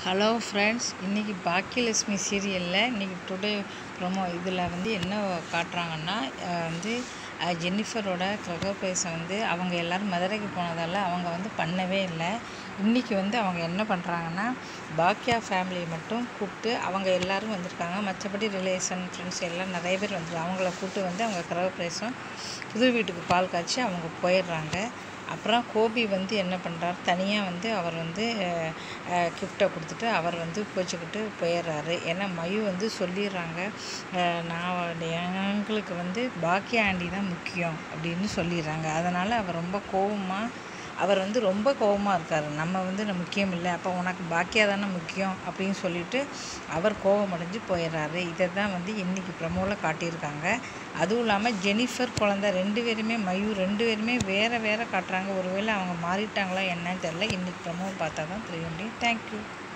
hello friends இன்றைக்கி பாக்கியலட்சுமி சீரியலில் இன்றைக்கி டுடே ப்ரோமோ இதில் வந்து என்ன காட்டுறாங்கன்னா அஹ் வந்து அஹ் ஜென்னிஃபரோட கிரகப்பிரவேசம் வந்து அவங்க எல்லோரும் மதுரைக்கு போனதால் அவங்க வந்து பண்ணவே இல்லை இன்றைக்கி வந்து அவங்க என்ன பண்ணுறாங்கன்னா பாக்கியா ஃபேமிலியை மட்டும் கூப்பிட்டு அவங்க எல்லோரும் வந்திருக்காங்க மற்றபடி ரிலேஷன் ஃப்ரெண்ட்ஸ் எல்லாம் நிறைய பேர் வந்து அவங்கள கூப்பிட்டு வந்து அவங்க கிரகப்பிரவேசம் புது வீட்டுக்கு பால் காய்ச்சி அவங்க போயிடுறாங்க அப்புறம் கோபி வந்து என்ன பண்ணுறார் தனியாக வந்து அவர் வந்து கிஃப்டை கொடுத்துட்டு அவர் வந்து கோச்சிக்கிட்டு போயிடுறாரு ஏன்னா மயு வந்து சொல்லிடுறாங்க அஹ், நான் எங்களுக்கு வந்து பாக்கிய ஆண்டி தான் முக்கியம் அப்படின்னு சொல்லிடுறாங்க அதனால் அவர் ரொம்ப கோவமாக அவர் வந்து ரொம்ப கோவமாக இருக்கார் நம்ம வந்து நம்ம முக்கியம் இல்லை அப்போ உனக்கு பாக்கியா தானே முக்கியம் அப்படின்னு சொல்லிட்டு அவர் கோவம் அடைஞ்சு போயிடுறாரு இதை தான் வந்து இன்றைக்கி ப்ரமோவில் காட்டியிருக்காங்க அதுவும் இல்லாமல் ஜெனிஃபர் குழந்தை ரெண்டு பேருமே மயூர் ரெண்டு பேருமே வேறு வேறு காட்டுறாங்க ஒருவேளை அவங்க மாறிட்டாங்களா என்னன்னு தெரில இன்றைக்கி ப்ரமோ பார்த்தா தான் தெரிய முடியும் தேங்க்யூ